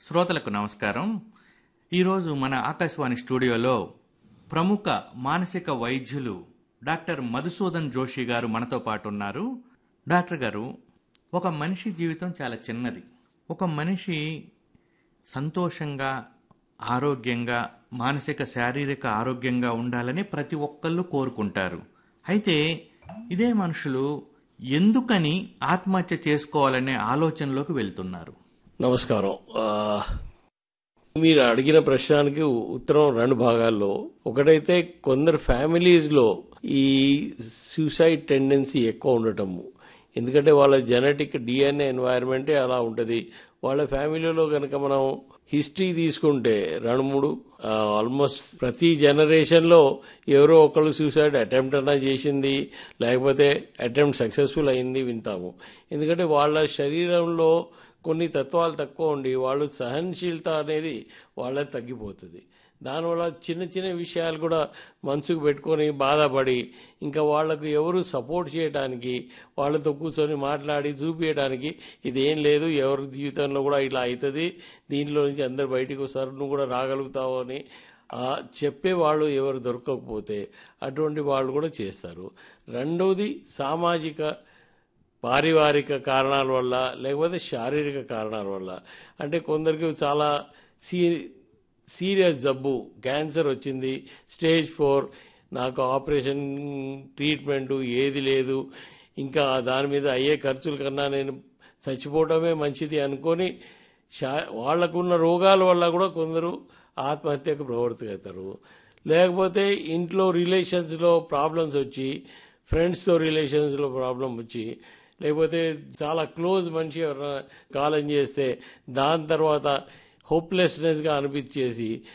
శ్రోతలకు నమస్కారం ఈరోజు మన ఆకాశవాణి స్టూడియోలో ప్రముఖ మానసిక వైద్యులు డాక్టర్ మధుసూదన్ జోషి గారు మనతో పాటు ఉన్నారు డాక్టర్ గారు ఒక మనిషి జీవితం చాలా చిన్నది ఒక మనిషి సంతోషంగా ఆరోగ్యంగా మానసిక శారీరక ఆరోగ్యంగా ఉండాలని ప్రతి ఒక్కళ్ళు కోరుకుంటారు అయితే ఇదే మనుషులు ఎందుకని ఆత్మహత్య చేసుకోవాలనే ఆలోచనలోకి వెళ్తున్నారు నమస్కారం ఆ, మీరు అడిగిన ప్రశ్నానికి ఉత్తరం రెండు భాగాల్లో ఒకటైతే కొందరు ఫ్యామిలీస్లో ఈ సూసైడ్ టెండెన్సీ ఎక్కువ ఉండటము ఎందుకంటే వాళ్ళ జెనెటిక్ డిఎన్ఏ ఎన్వైరన్మెంటే అలా ఉంటుంది వాళ్ళ ఫ్యామిలీలో కనుక మనం హిస్టరీ తీసుకుంటే రెండు మూడు ఆల్మోస్ట్ ప్రతి జనరేషన్లో ఎవరో ఒకళ్ళు సూసైడ్ అటెంప్ట్ అన్నా చేసింది లేకపోతే అటెంప్ట్ సక్సెస్ఫుల్ అయింది వింటాము ఎందుకంటే వాళ్ళ శరీరంలో కొన్ని తత్వాలు తక్కువ ఉండి వాళ్ళు సహనశీలత అనేది వాళ్ళ తగ్గిపోతుంది దానివల్ల చిన్న చిన్న విషయాలు కూడా మనసుకు పెట్టుకొని బాధపడి ఇంకా వాళ్ళకు ఎవరు సపోర్ట్ చేయడానికి వాళ్ళతో కూర్చొని మాట్లాడి చూపించడానికి ఇదేం లేదు ఎవరి జీవితంలో కూడా ఇలా అవుతుంది దీంట్లో నుంచి అందరు బయటికి వస్తారు నువ్వు కూడా రాగలుగుతావు అని ఆ చెప్పే వాళ్ళు ఎవరు దొరకకపోతే అటువంటి వాళ్ళు కూడా చేస్తారు రెండవది సామాజిక పారివారిక కారణాల వల్ల లేకపోతే శారీరక కారణాల వల్ల అంటే కొందరికి చాలా సీ సీరియస్ జబ్బు క్యాన్సర్ వచ్చింది స్టేజ్ ఫోర్ నాకు ఆపరేషన్ ట్రీట్మెంట్ ఏది లేదు ఇంకా దాని మీద అయ్యే ఖర్చుల కన్నా నేను చచ్చిపోవడమే మంచిది అనుకొని శా వాళ్ళకున్న రోగాల వల్ల కూడా కొందరు ఆత్మహత్యకు ప్రవర్తిస్తారు లేకపోతే ఇంట్లో రిలేషన్స్లో ప్రాబ్లమ్స్ వచ్చి ఫ్రెండ్స్తో రిలేషన్స్లో ప్రాబ్లం వచ్చి లేకపోతే చాలా క్లోజ్ మనిషి ఎవరైనా కాలం చేస్తే దాని తర్వాత హోప్లెస్నెస్గా అనిపించేసి